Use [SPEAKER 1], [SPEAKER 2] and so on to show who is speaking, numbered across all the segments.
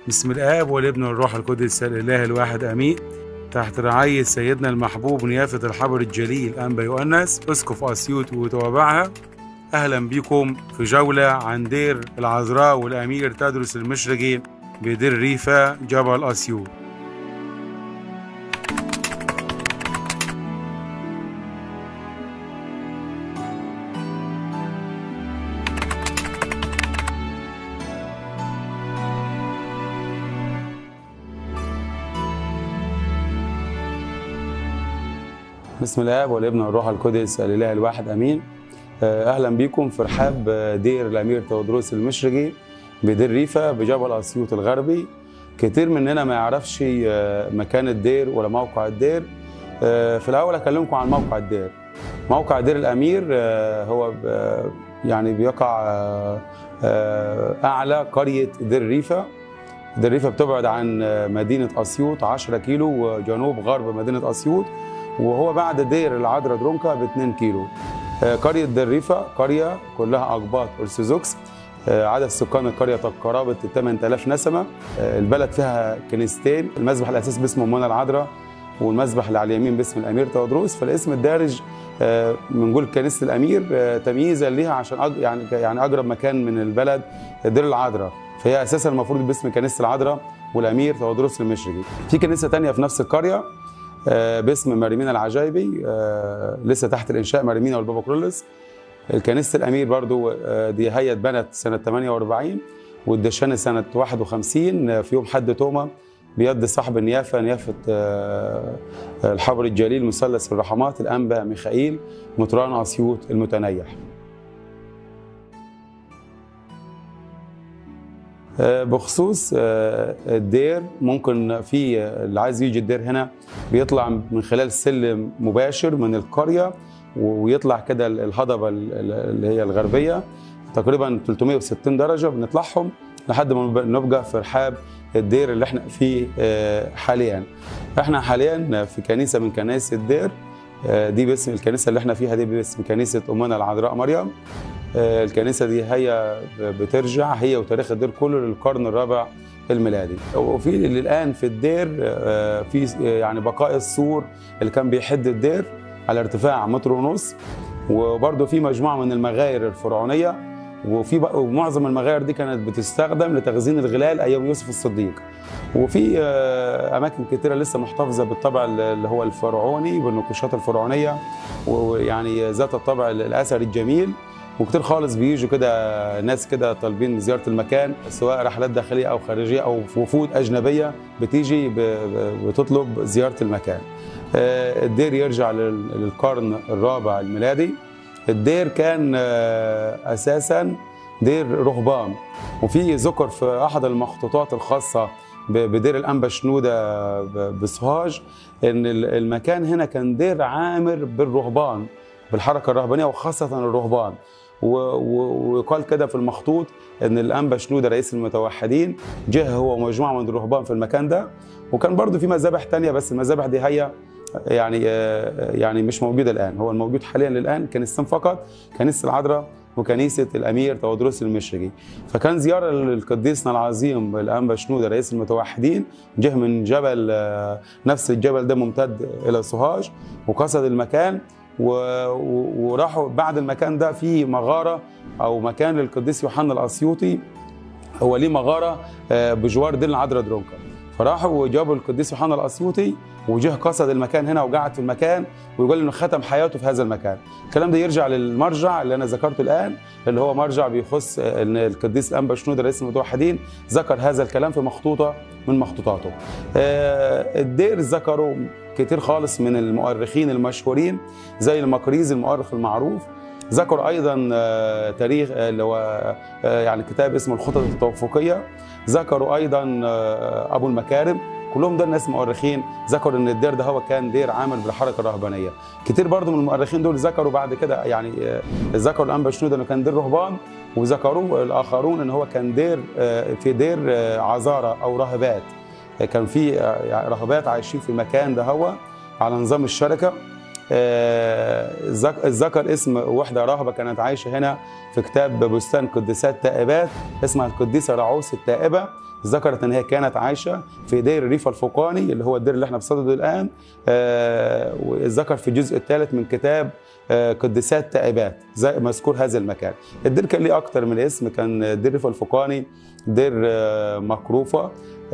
[SPEAKER 1] بسم الآب والابن والروح القدس الإله الواحد آمين تحت رعاية سيدنا المحبوب نيافة الحبر الجليل أنبا يؤنس أسقف أسيوط وتوابعها أهلا بكم في جولة عن دير العذراء والأمير تدرس المشرقي بدير ريفا جبل أسيوط بسم الله والابن والروح القدس الاله الواحد امين اهلا بكم في رحاب دير الامير تودروس المشرقي بدير ريفا بجبل اسيوط الغربي كتير مننا ما يعرفش مكان الدير ولا موقع الدير في الاول اكلمكم عن موقع الدير موقع دير الامير هو يعني بيقع اعلى قريه دير ريفا دير ريفا بتبعد عن مدينه اسيوط 10 كيلو جنوب غرب مدينه اسيوط وهو بعد دير العذراء درونكا ب 2 كيلو قرية دريفة قرية كلها أقباط أرثوذكس عدد سكان القرية قرابة 8000 نسمة البلد فيها كنيستين المذبح الأساسي باسم منى العذراء والمذبح اللي على اليمين باسم الأمير تودروس فالاسم الدارج بنقول كنيسة الأمير تمييزا ليها عشان أج... يعني يعني أقرب مكان من البلد دير العذراء فهي أساسا المفروض باسم كنيسة العذراء والأمير تودروس المشرقي في كنيسة تانية في نفس القرية باسم مريمينا العجايبي لسه تحت الانشاء مريمينا والبابا كرولس الكنيسه الامير برضو دي هي اتبنت سنه 48 والدشان سنه 51 في يوم حد توما بيد صاحب النيافه نيافه الحبر الجليل مثلث الرحمات الانبا ميخائيل مطران اسيوط المتنيح بخصوص الدير ممكن في اللي عايز يجي الدير هنا بيطلع من خلال سلم مباشر من القريه ويطلع كده الهضبه اللي هي الغربيه تقريبا 360 درجه بنطلعهم لحد ما نبقى في رحاب الدير اللي احنا فيه حاليا احنا حاليا في كنيسه من كنائس الدير دي باسم الكنيسه اللي احنا فيها دي باسم كنيسه امنا العذراء مريم الكنيسه دي هي بترجع هي وتاريخ الدير كله للقرن الرابع الميلادي وفي الان في الدير في يعني بقايا السور اللي كان بيحد الدير على ارتفاع متر ونص وبرده في مجموعه من المغاير الفرعونيه وفي ومعظم المغاير دي كانت بتستخدم لتخزين الغلال ايام يوسف الصديق وفي اماكن كثيره لسه محتفظه بالطبع اللي هو الفرعوني بالنقوشات الفرعونيه ويعني ذات الطبع الاثري الجميل وكتير خالص بيجوا كده ناس كده طالبين زياره المكان سواء رحلات داخليه او خارجيه او وفود اجنبيه بتيجي بتطلب زياره المكان. الدير يرجع للقرن الرابع الميلادي. الدير كان اساسا دير رهبان وفي ذكر في احد المخطوطات الخاصه بدير الانبا شنوده بسوهاج ان المكان هنا كان دير عامر بالرهبان بالحركه الرهبانيه وخاصه الرهبان ويقال كده في المخطوط ان الانبا شنوده رئيس المتوحدين جه هو ومجموعه من الرهبان في المكان ده وكان برضه في مذابح تانية بس المذابح دي هي يعني يعني مش موجوده الان هو الموجود حاليا الان كنيستين فقط كنيسه العذراء وكنيسه الامير تودروس المشرقي فكان زياره للقديسنا العظيم الانبا شنوده رئيس المتوحدين جه من جبل نفس الجبل ده ممتد الى سوهاج وقصد المكان وراحوا بعد المكان ده في مغاره او مكان للقديس يوحنا الاسيوطي هو ليه مغاره بجوار دير العذراء درونكا فراحوا وجابوا القديس يوحنا الاسيوطي وجه قصد المكان هنا وقعد في المكان ويقول انه ختم حياته في هذا المكان الكلام ده يرجع للمرجع اللي انا ذكرته الان اللي هو مرجع بيخص ان القديس الانبا شنوده رئيس المتوحدين ذكر هذا الكلام في مخطوطه من مخطوطاته الدير ذكروا كتير خالص من المؤرخين المشهورين زي المقريزي المؤرخ المعروف ذكر ايضا تاريخ اللي هو يعني كتاب اسمه الخطط التوافقيه ذكروا ايضا ابو المكارم كلهم دول ناس مؤرخين ذكروا ان الدير ده هو كان دير عامل بالحركه الرهبانيه كتير برضو من المؤرخين دول ذكروا بعد كده يعني ذكروا الانبا شنوده انه كان دير رهبان وذكروه الاخرون ان هو كان دير في دير عذاره او راهبات كان في راهبات عايشين في المكان ده هو على نظام الشركه آه، ذك- ذكر اسم واحده راهبه كانت عايشه هنا في كتاب بستان قديسات تائبات اسمها القديسه رعوس التائبه ذكرت ان هي كانت عايشه في دير الريف الفوقاني اللي هو الدير اللي احنا بصدده الان آه، وذكر في الجزء الثالث من كتاب آه، قديسات تائبات زي مذكور هذا المكان الدير كان ليه اكتر من اسم كان دير الريف الفوقاني دير آه، مكروفه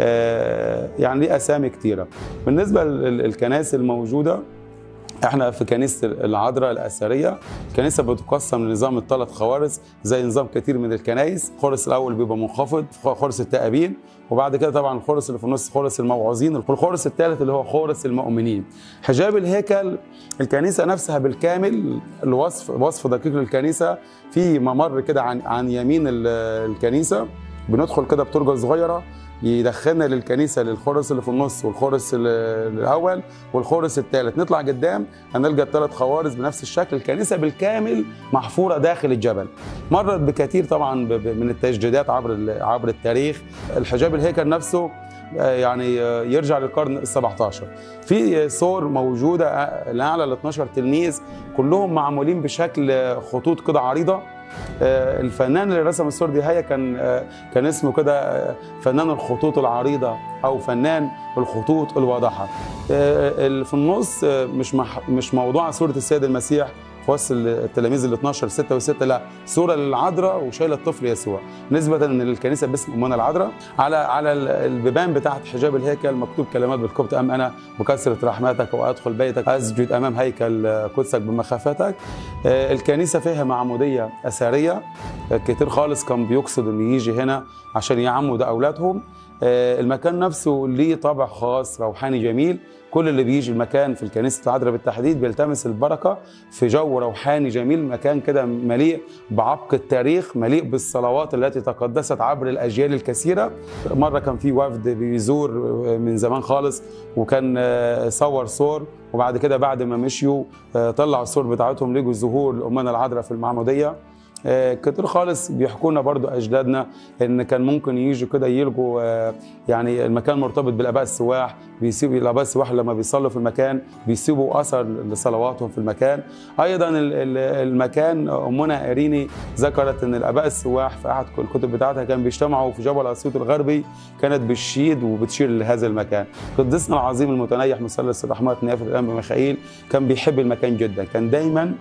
[SPEAKER 1] آه، يعني ليه اسامي كتيره بالنسبه للكنائس الموجوده احنا في كنيسه العذراء الاثريه الكنيسه بتقسم لنظام الثلاث خوارز زي نظام كتير من الكنائس الخرس الاول بيبقى منخفض خرس التائبين وبعد كده طبعا الخرس اللي في النص خرس الموعوظين والخرس الثالث اللي هو خرس المؤمنين حجاب الهيكل الكنيسه نفسها بالكامل الوصف وصف دقيق للكنيسه في ممر كده عن عن يمين ال- الكنيسه بندخل كده بترجه صغيره يدخلنا للكنيسه للخرس اللي في النص والخرس ال- الاول والخرس الثالث نطلع قدام هنلقى الثلاث خوارز بنفس الشكل الكنيسه بالكامل محفوره داخل الجبل مرت بكثير طبعا ب- ب- من التجديدات عبر ال- عبر التاريخ الحجاب الهيكل نفسه آه، يعني آه، يرجع للقرن ال 17 في صور موجوده آه، لاعلى ال 12 تلميذ كلهم معمولين بشكل آه، خطوط كده عريضه آه، الفنان اللي رسم الصور دي هي كان آه، كان اسمه كده آه، فنان الخطوط العريضه او فنان الخطوط الواضحه آه، اللي في النص آه، مش مح- مش موضوع صوره السيد المسيح في وسط التلاميذ ال 12 6 و6 لا صوره للعذراء وشايله الطفل يسوع نسبه ان الكنيسه باسم امنا العذراء على على ال- البيبان بتاعت حجاب الهيكل مكتوب كلمات بالقبط ام انا بكثره رحمتك وادخل بيتك اسجد امام هيكل آه، قدسك بمخافتك آه، الكنيسه فيها معموديه اثريه آه، كتير خالص كان بيقصد انه يجي هنا عشان يعمد اولادهم آه، المكان نفسه ليه طابع خاص روحاني جميل كل اللي بيجي المكان في الكنيسه العذراء بالتحديد بيلتمس البركه في جو روحاني جميل مكان كده مليء بعمق التاريخ مليء بالصلوات التي تقدست عبر الاجيال الكثيره مره كان في وفد بيزور من زمان خالص وكان آه، صور صور وبعد كده بعد ما مشيوا آه، طلعوا الصور بتاعتهم لقوا ظهور الامنا العذراء في المعموديه آه، كتير خالص بيحكوا لنا برضو اجدادنا ان كان ممكن يجوا كده يلقوا آه، يعني المكان مرتبط بالاباء السواح بيسيبوا الاباء السواح لما بيصلوا في المكان بيسيبوا اثر لصلواتهم في المكان ايضا ال- ال- المكان امنا ايريني ذكرت ان الاباء السواح في احد الكتب بتاعتها كان بيجتمعوا في جبل اسيوط الغربي كانت بتشيد وبتشير لهذا المكان قدسنا العظيم المتنيح مثلث الرحمات نيافه الانبا ميخائيل كان بيحب المكان جدا كان دايما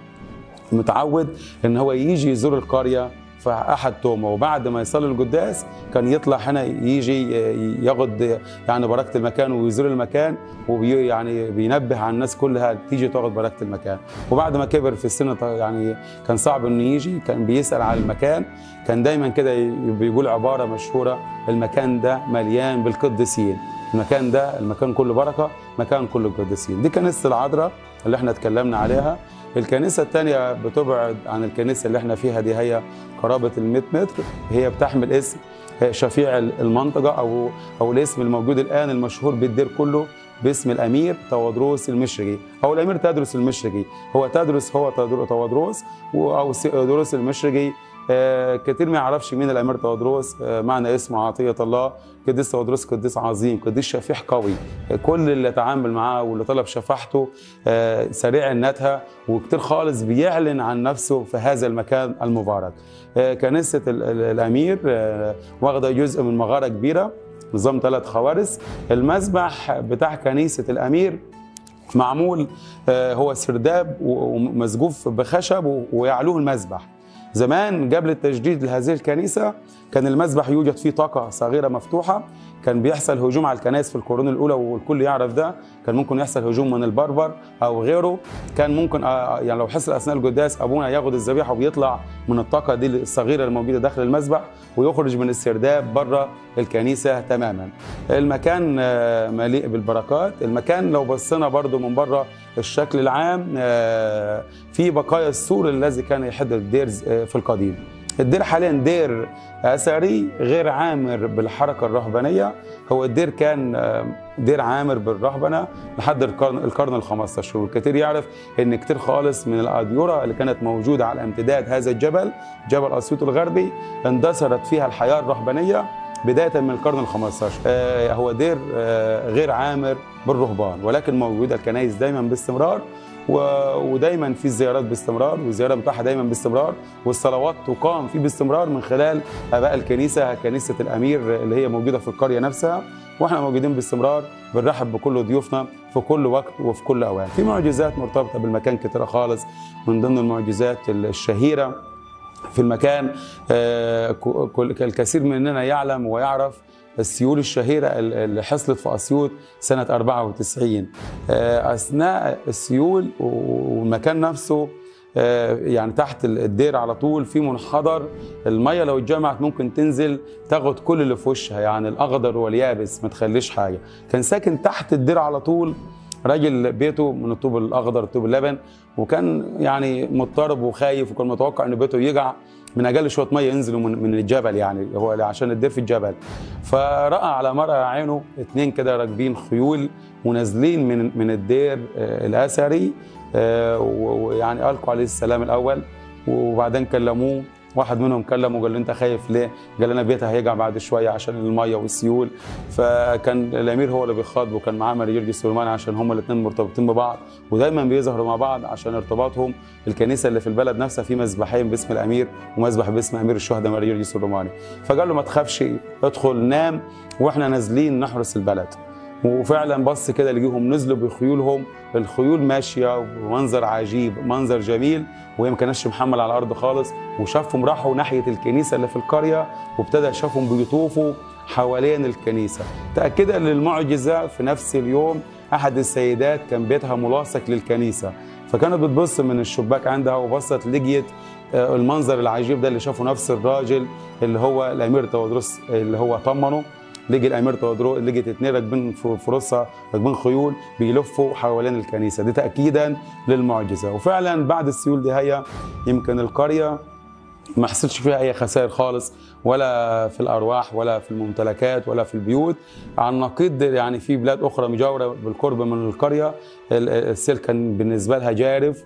[SPEAKER 1] متعود ان هو يجي يزور القريه في احد تومه وبعد ما يصلي القداس كان يطلع هنا يجي ياخد يعني بركه المكان ويزور المكان وبي يعني بينبه على الناس كلها تيجي تاخد بركه المكان وبعد ما كبر في السن ط- يعني كان صعب انه يجي كان بيسال على المكان كان دايما كده ي- بيقول عباره مشهوره المكان ده مليان بالقديسين المكان ده المكان كله بركه مكان كله قديسين دي كنيسه العذراء اللي احنا اتكلمنا عليها الكنيسة الثانية بتبعد عن الكنيسة اللي احنا فيها دي هي قرابة ال 100 متر هي بتحمل اسم شفيع المنطقة أو أو الاسم الموجود الآن المشهور بالدير كله باسم الأمير تودروس المشرقي أو الأمير تدرس المشرقي هو تدرس هو تدر- تودروس و- أو تودروس المشرقي آه، كتير ما يعرفش مين الامير تودروس آه، معنى اسمه عطيه الله قديس تودروس قديس عظيم قديس شفيح قوي آه، كل اللي تعامل معاه واللي طلب شفاعته آه، سريع النتهه وكتير خالص بيعلن عن نفسه في هذا المكان المبارك آه، كنيسه ال- ال- الامير آه، واخده جزء من مغاره كبيره نظام ثلاث خوارز المسبح بتاع كنيسه الامير معمول آه، هو سرداب و- ومسجوف بخشب و- ويعلوه المسبح زمان قبل التجديد لهذه الكنيسة كان المسبح يوجد فيه طاقة صغيرة مفتوحة كان بيحصل هجوم على الكنائس في القرون الأولى والكل يعرف ده كان ممكن يحصل هجوم من البربر أو غيره كان ممكن آه، يعني لو حصل أثناء القداس أبونا ياخد الذبيحة وبيطلع من الطاقة دي الصغيرة الموجودة داخل المسبح ويخرج من السرداب بره الكنيسة تماما المكان آه، مليء بالبركات المكان لو بصينا برضو من بره الشكل العام آه، في بقايا السور الذي كان يحد الدير آه، في القديم الدير حاليا دير اثري غير عامر بالحركه الرهبانيه هو الدير كان آه، دير عامر بالرهبنه لحد القرن القرن ال 15 والكثير يعرف ان كتير خالص من الاديره اللي كانت موجوده على امتداد هذا الجبل جبل اسيوط الغربي اندثرت فيها الحياه الرهبانيه بدايه من القرن ال 15 آه، هو دير آه، غير عامر بالرهبان ولكن موجوده الكنائس دايما باستمرار و... ودايما في الزيارات باستمرار والزياره متاحه دايما باستمرار والصلوات تقام فيه باستمرار من خلال اباء الكنيسه كنيسه الامير اللي هي موجوده في القريه نفسها واحنا موجودين باستمرار بنرحب بكل ضيوفنا في كل وقت وفي كل اوان في معجزات مرتبطه بالمكان كتيره خالص من ضمن المعجزات الشهيره في المكان آه، ك- كل- الكثير مننا يعلم ويعرف السيول الشهيرة اللي حصلت في أسيوط سنة 94 آه، أثناء السيول والمكان نفسه آه، يعني تحت الدير على طول في منحدر المية لو اتجمعت ممكن تنزل تاخد كل اللي في وشها يعني الأخضر واليابس ما تخليش حاجة كان ساكن تحت الدير على طول راجل بيته من الطوب الاخضر الطوب اللبن وكان يعني مضطرب وخايف وكان متوقع ان بيته يجع من اجل شويه ميه ينزلوا من, من الجبل يعني هو عشان الدير في الجبل فراى على مرأى عينه اتنين كده راكبين خيول ونازلين من من الدير آه، الاثري آه، و- ويعني القوا عليه السلام الاول وبعدين كلموه واحد منهم كلمه وقال له انت خايف ليه؟ قال انا بيتها هيجع بعد شويه عشان الميه والسيول فكان الامير هو اللي بيخاطبه وكان معاه ماري جورجي سليماني عشان هما الاثنين مرتبطين ببعض ودايما بيظهروا مع بعض عشان ارتباطهم الكنيسه اللي في البلد نفسها في مسبحين باسم الامير ومسبح باسم امير الشهداء ماري جورجي سليماني فقال له ما تخافش ادخل نام واحنا نازلين نحرس البلد وفعلا بص كده لقيهم نزلوا بخيولهم الخيول ماشيه ومنظر عجيب منظر جميل وهي ما كانتش محمل على الارض خالص وشافهم راحوا ناحيه الكنيسه اللي في القريه وابتدى شافهم بيطوفوا حوالين الكنيسه تاكدا للمعجزه في نفس اليوم احد السيدات كان بيتها ملاصق للكنيسه فكانت بتبص من الشباك عندها وبصت لقيت آه، المنظر العجيب ده اللي شافه نفس الراجل اللي هو الامير تودروس اللي هو طمنه لقي الامير تودرو لقيت اتنين راكبين في فرصه راكبين خيول بيلفوا حوالين الكنيسه دي تاكيدا للمعجزه وفعلا بعد السيول دي هي يمكن القريه ما حصلش فيها اي خسائر خالص ولا في الارواح ولا في الممتلكات ولا في البيوت عن نقيض يعني في بلاد اخرى مجاوره بالقرب من القريه ال- السيل كان بالنسبه لها جارف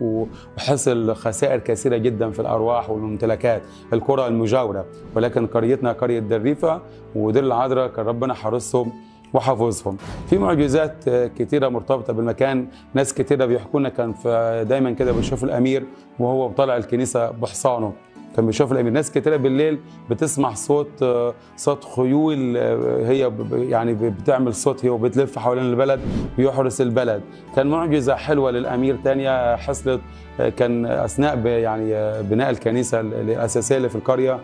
[SPEAKER 1] وحصل خسائر كثيره جدا في الارواح والممتلكات القرى المجاوره ولكن قريتنا قريه دريفه ودير العذراء كان ربنا حارسهم وحافظهم في معجزات آه، كتيره مرتبطه بالمكان ناس كتيره بيحكوا لنا كان في دايما كده بيشوف الامير وهو طالع الكنيسه بحصانه كان بيشوف الامير ناس كتيره بالليل بتسمع صوت آه، صوت خيول آه، هي ب- ب- يعني ب- بتعمل صوت هي وبتلف حوالين البلد بيحرس البلد كان معجزه حلوه للامير تانية حصلت آه، كان اثناء ب- يعني آه، بناء الكنيسه ال- الاساسيه اللي في القريه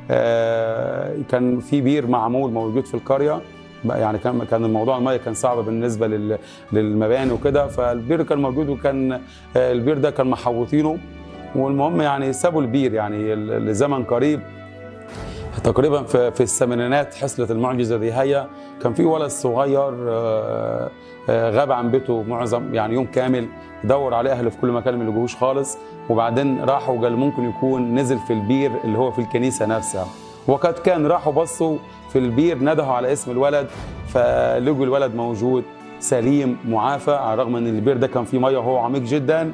[SPEAKER 1] آه، كان في بير معمول موجود في القريه بقى يعني كان كان الموضوع الميه كان صعب بالنسبه لل- للمباني وكده فالبير كان موجود وكان آه، البير ده كان محوطينه والمهم يعني سابوا البير يعني ال- لزمن قريب تقريبا في في الثمانينات حصلت المعجزه دي هي كان في ولد صغير آه، آه، غاب عن بيته معظم يعني يوم كامل دور عليه اهله في كل مكان ما لقوهوش خالص وبعدين راحوا قال ممكن يكون نزل في البير اللي هو في الكنيسه نفسها وقد كان راحوا بصوا في البير ندهوا على اسم الولد فلقوا الولد موجود سليم معافى على الرغم ان البير ده كان فيه ميه وهو عميق جدا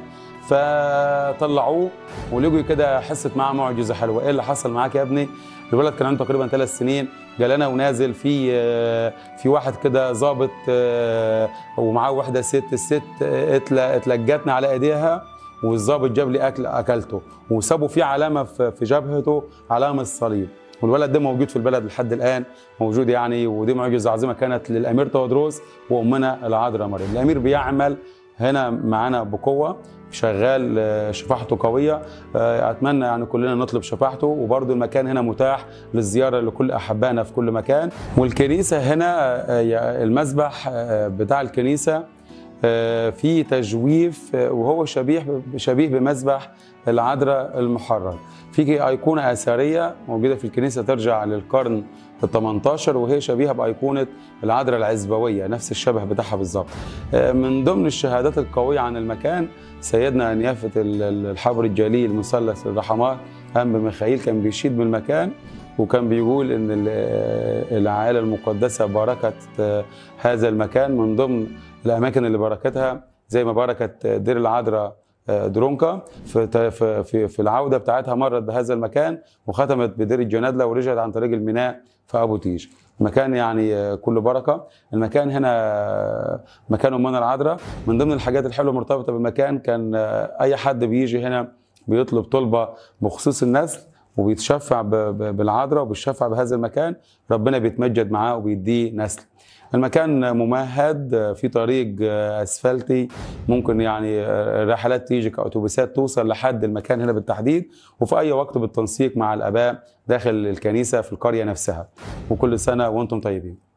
[SPEAKER 1] فطلعوه ولقوا كده حست معاه معجزه حلوه ايه اللي حصل معاك يا ابني الولد كان عنده تقريبا ثلاث سنين قال انا ونازل في آه، في واحد كده ظابط آه، ومعاه واحده ست الست آه، اتل- اتلجتنا على ايديها والظابط جاب لي اكل اكلته وسابوا فيه علامه في في جبهته علامه الصليب والولد ده موجود في البلد لحد الان موجود يعني ودي معجزه عظيمه كانت للامير تودروس وامنا العذراء مريم الامير بيعمل هنا معانا بقوه شغال آه، شفاعته قويه آه، اتمنى يعني كلنا نطلب شفاعته وبرضه المكان هنا متاح للزياره لكل احبائنا في كل مكان والكنيسه هنا آه، المسبح آه، بتاع الكنيسه آه، في تجويف آه، وهو شبيه شبيه بمسبح العذراء المحرر في ايقونه اثريه موجوده في الكنيسه ترجع للقرن ال 18 وهي شبيهه بايقونه العذراء العزبويه نفس الشبه بتاعها بالظبط آه، من ضمن الشهادات القويه عن المكان سيدنا نيافه ال- ال- الحبر الجليل مثلث الرحمات هم ميخائيل كان بيشيد بالمكان وكان بيقول ان ال- العائله المقدسه باركت آه، هذا المكان من ضمن الاماكن اللي باركتها زي ما باركت دير العذراء آه، درونكا في في في- في العوده بتاعتها مرت بهذا المكان وختمت بدير الجنادله ورجعت عن طريق الميناء في ابو تيج مكان يعني آه، كله بركه المكان هنا آه، مكان امنا العذراء من ضمن الحاجات الحلوه المرتبطه بالمكان كان آه، اي حد بيجي هنا بيطلب طلبه بخصوص النسل وبيتشفع ب- ب- بالعذراء وبيتشفع بهذا المكان ربنا بيتمجد معاه وبيديه نسل المكان ممهد في طريق اسفلتي ممكن يعني رحلات تيجي كاتوبيسات توصل لحد المكان هنا بالتحديد وفي اي وقت بالتنسيق مع الاباء داخل الكنيسه في القريه نفسها وكل سنه وانتم طيبين